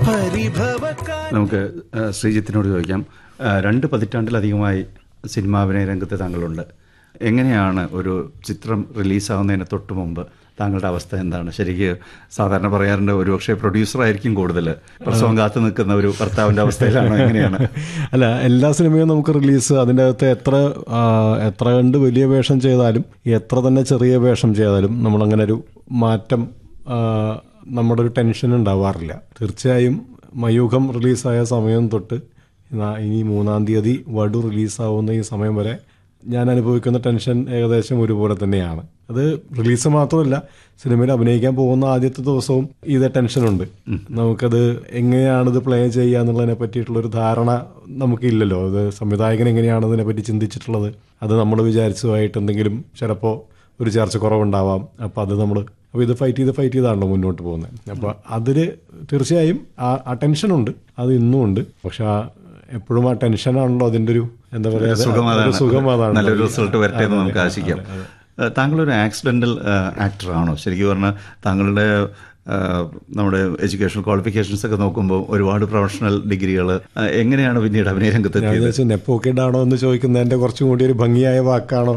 പരിഭവക്കാ നമുക്ക് ആ, ശ്രീജിത്തിനോട് ചോദിക്കാം ആ, രണ്ട് പതിറ്റാണ്ടിലധികമായി സിനിമാഭിനയ രംഗത്ത് താങ്കളുണ്ട് എങ്ങനെയാണ് ഒരു ചിത്രം റിലീസാവുന്നതിന് തൊട്ട് മുമ്പ് താങ്കളുടെ അവസ്ഥ എന്താണ് ശരിക്ക് സാധാരണ പറയാറുണ്ട് ഒരുപക്ഷെ പ്രൊഡ്യൂസർ ആയിരിക്കും കൂടുതൽ പ്രസവം കാത്തു നിൽക്കുന്ന ഒരു ഭർത്താവിന്റെ അവസ്ഥയിലാണോ എങ്ങനെയാണ് അല്ല എല്ലാ സിനിമയും നമുക്ക് റിലീസ് അതിൻ്റെ അകത്ത് എത്ര ആ, എത്ര കണ്ട് വലിയ വേഷം ചെയ്താലും എത്ര തന്നെ ചെറിയ വേഷം ചെയ്താലും നമ്മളങ്ങനെ ഒരു മാറ്റം ആ, നമ്മുടെ ഒരു ടെൻഷൻ ഉണ്ടാവാറില്ല തീർച്ചയായും മയൂഖം റിലീസായ സമയം തൊട്ട് നാ- ഇനി മൂന്നാം തീയതി വടു റിലീസാവുന്ന ഈ സമയം വരെ ഞാൻ അനുഭവിക്കുന്ന ടെൻഷൻ ഏകദേശം ഒരുപോലെ തന്നെയാണ് അത് റിലീസ് മാത്രമല്ല സിനിമയിൽ അഭിനയിക്കാൻ പോകുന്ന ആദ്യത്തെ ദിവസവും ഇതേ ടെൻഷനുണ്ട് നമുക്കത് എങ്ങനെയാണിത് പ്ലേ ചെയ്യുക എന്നുള്ളതിനെ പറ്റിയിട്ടുള്ള ഒരു ധാരണ നമുക്കില്ലല്ലോ അത് സംവിധായകൻ എങ്ങനെയാണ് ഇതിനെ പറ്റി ചിന്തിച്ചിട്ടുള്ളത് അത് നമ്മൾ വിചാരിച്ചതുമായിട്ട് എന്തെങ്കിലും ചിലപ്പോൾ ഒരു ചേർച്ച കുറവുണ്ടാവാം അപ്പോൾ അത് നമ്മൾ അപ്പോൾ ഇത് ഫൈറ്റ് ചെയ്ത് ഫൈറ്റ് ചെയ്താണല്ലോ മുന്നോട്ട് പോകുന്നത് അപ്പോൾ അതിൽ തീർച്ചയായും ആ ആ ടെൻഷനുണ്ട് അത് ഇന്നും ഉണ്ട് പക്ഷെ ആ എപ്പോഴും ആ ടെൻഷനാണല്ലോ അതിൻ്റെ ഒരു എന്താ പറയുക സുഖം ഒരു അതാണ് സുഖം അതാണ് നല്ലൊരു റിസൾട്ട് വരട്ടെ എന്ന് നമുക്ക് ആശിക്കാം ഏഹ് താങ്കളൊരു ആക്സിഡന്റൽ ആക്ടറാണോ ശരിക്കും പറഞ്ഞാൽ താങ്കളുടെ ഏഹ് നമ്മുടെ എഡ്യൂക്കേഷൻ ക്വാളിഫിക്കേഷൻസ് ഒക്കെ നോക്കുമ്പോൾ ഒരുപാട് പ്രൊഫഷണൽ ഡിഗ്രികൾ എങ്ങനെയാണ് പിന്നീട് അഭിനയ രംഗത്ത് ഞാൻ എത്തിയത് വിചാരിച്ചു നെപ്പോക്കിഡ് ആണോ എന്ന് ചോദിക്കുന്നതിന്റെ കുറച്ചും കൂടി ഒരു ഭംഗിയായ വാക്കാണോ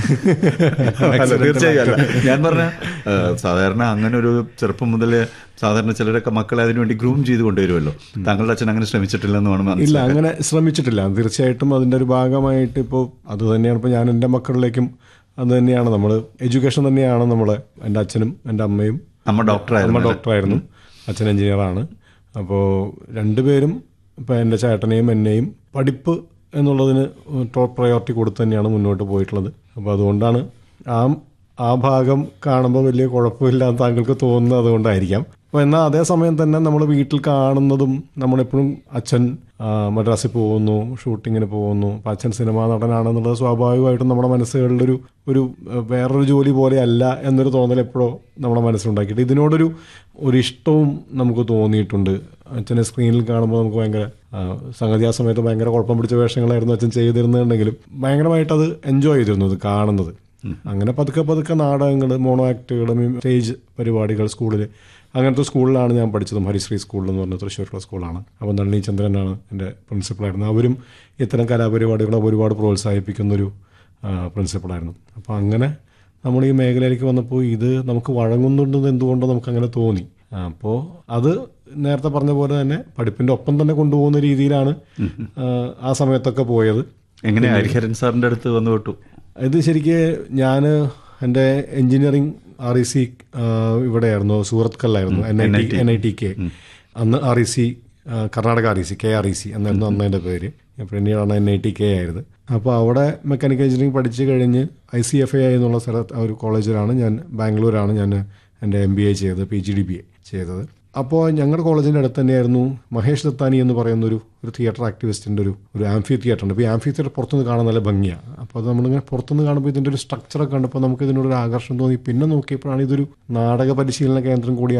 അല്ല, തീർച്ചയായും അല്ല ഞാൻ പറഞ്ഞ ഏഹ്, സാധാരണ അങ്ങനെ ഒരു ചെറുപ്പം മുതൽ സാധാരണ ചിലരൊക്കെ മക്കളെ അതിനുവേണ്ടി ഗ്രൂം ചെയ്ത് കൊണ്ടുവരുമല്ലോ താങ്കളുടെ അച്ഛൻ അങ്ങനെ ശ്രമിച്ചിട്ടില്ലെന്ന് വേണം ഇല്ല മനസ്സിലാക്കാൻ അങ്ങനെ ശ്രമിച്ചിട്ടില്ല തീർച്ചയായിട്ടും അതിന്റെ ഒരു ഭാഗമായിട്ട് ഇപ്പോൾ അത് തന്നെയാണ് ഇപ്പോൾ ഞാൻ എൻ്റെ മക്കളിലേക്കും അത് തന്നെയാണ് നമ്മൾ എഡ്യൂക്കേഷൻ തന്നെയാണ് നമ്മൾ എൻ്റെ അച്ഛനും എൻ്റെ അമ്മയും അമ്മ അമ്മ ഡോക്ടറായിരുന്നു ഡോക്ടറായിരുന്നു അച്ഛൻ എഞ്ചിനീയറാണ് അപ്പോൾ രണ്ടുപേരും ഇപ്പോൾ എൻ്റെ ചേട്ടനെയും എന്നെയും പഠിപ്പ് എന്നുള്ളതിന് ടോപ്പ് പ്രയോറിറ്റി കൊടുത്ത് തന്നെയാണ് മുന്നോട്ട് പോയിട്ടുള്ളത് അപ്പോൾ അതുകൊണ്ടാണ് ആ ആ ഭാഗം കാണുമ്പോൾ വലിയ കുഴപ്പമില്ല എന്ന് താങ്കൾക്ക് തോന്നുന്നത് അതുകൊണ്ടായിരിക്കാം അപ്പോൾ എന്നാൽ അതേസമയം തന്നെ നമ്മൾ വീട്ടിൽ കാണുന്നതും നമ്മളെപ്പോഴും അച്ഛൻ ആ, മദ്രാസിൽ പോകുന്നു ഷൂട്ടിങ്ങിന് പോകുന്നു അപ്പം അച്ഛൻ സിനിമാ നടനാണെന്നുള്ളത് സ്വാഭാവികമായിട്ടും നമ്മുടെ മനസ്സുകളിലൊരു ഒരു ഏഹ്, വേറൊരു ജോലി പോലെ അല്ല എന്നൊരു തോന്നൽ എപ്പോഴോ നമ്മുടെ മനസ്സിലുണ്ടാക്കിയിട്ട് ഇതിനോടൊരു ഒരു ഇഷ്ടവും നമുക്ക് തോന്നിയിട്ടുണ്ട് അച്ഛനെ സ്ക്രീനിൽ കാണുമ്പോൾ നമുക്ക് ഭയങ്കര ആ, സംഗതി ആ സമയത്ത് ഭയങ്കര കുഴപ്പം പിടിച്ച വേഷങ്ങളായിരുന്നു അച്ഛൻ ചെയ്തിരുന്നുണ്ടെങ്കിലും ഭയങ്കരമായിട്ട് അത് എൻജോയ് ചെയ്തിരുന്നു ഇത് കാണുന്നത് അങ്ങനെ പതുക്കെ പതുക്കെ നാടകങ്ങൾ മോണോ ആക്ടുകൾ സ്റ്റേജ് പരിപാടികൾ സ്കൂളിൽ അങ്ങനത്തെ സ്കൂളിലാണ് ഞാൻ പഠിച്ചതും ഹരിശ്രീ സ്കൂളിൽ എന്ന് പറഞ്ഞ തൃശ്ശൂരുള്ള സ്കൂളാണ് അപ്പം നളിനി ചന്ദ്രനാണ് എൻ്റെ പ്രിൻസിപ്പളായിരുന്നു അവരും ഇത്തരം കലാപരിപാടികളെ ഒരുപാട് പ്രോത്സാഹിപ്പിക്കുന്നൊരു പ്രിൻസിപ്പളായിരുന്നു അപ്പോൾ അങ്ങനെ നമ്മൾ ഈ മേഖലയിലേക്ക് വന്നപ്പോൾ ഇത് നമുക്ക് വഴങ്ങുന്നുണ്ടെന്ന് എന്തുകൊണ്ടോ നമുക്ക് അങ്ങനെ തോന്നി അപ്പോൾ അത് നേരത്തെ പറഞ്ഞ പോലെ തന്നെ പഠിപ്പിൻ്റെ ഒപ്പം തന്നെ കൊണ്ടുപോകുന്ന രീതിയിലാണ് ആ, ആ സമയത്തൊക്കെ പോയത് എങ്ങനെ ഹരിഹരൻ സാറിന്റെ അടുത്ത് വന്നു വിട്ടു ഇത് ശരിക്ക് ഞാൻ എൻ്റെ എഞ്ചിനീയറിംഗ് ആർ ഇ സി ഇവിടെയായിരുന്നു സൂറത്ത് കല്ലായിരുന്നു N I T N I T K അന്ന് R E C Karnataka R E C K R E C എന്നായിരുന്നു അന്ന് അതിൻ്റെ പേര് പിന്നീടാണ് എൻ ഐ ടി കെ ആയത് അപ്പോൾ അവിടെ മെക്കാനിക്കൽ എഞ്ചിനീയറിംഗ് പഠിച്ച് കഴിഞ്ഞ് ഐ സി എഫ് ഐ എന്നുള്ള സ്ഥലത്ത് ആ ഒരു കോളേജിലാണ് ഞാൻ ബാംഗ്ലൂരാണ് ഞാൻ എൻ്റെ എം ബി എ ചെയ്തത് P G D B A ചെയ്തത് അപ്പോൾ ഞങ്ങളുടെ കോളേജിൻ്റെ അടുത്ത് തന്നെയായിരുന്നു മഹേഷ് ദത്താനി എന്ന് പറയുന്ന ഒരു ഒരു തിയേറ്റർ ആക്ടിവിസ്റ്റിൻ്റെ ഒരു ഒരു ആംഫി തിയേറ്റർ ഉണ്ട് അപ്പോൾ ഈ ആംഫി തിയേറ്റർ പുറത്തുനിന്ന് കാണാൻ നല്ല ഭംഗിയാണ് അപ്പോൾ അത് നമ്മളിങ്ങനെ പുറത്തുനിന്ന് കാണുമ്പോൾ ഇതിൻ്റെ ഒരു സ്ട്രക്ചറൊക്കെ കണ്ടപ്പോൾ നമുക്ക് ഇതിനോടൊരു ആകർഷണം തോന്നി പിന്നെ നോക്കിയപ്പോഴാണ് ഇതൊരു നാടക പരിശീലന കേന്ദ്രം കൂടി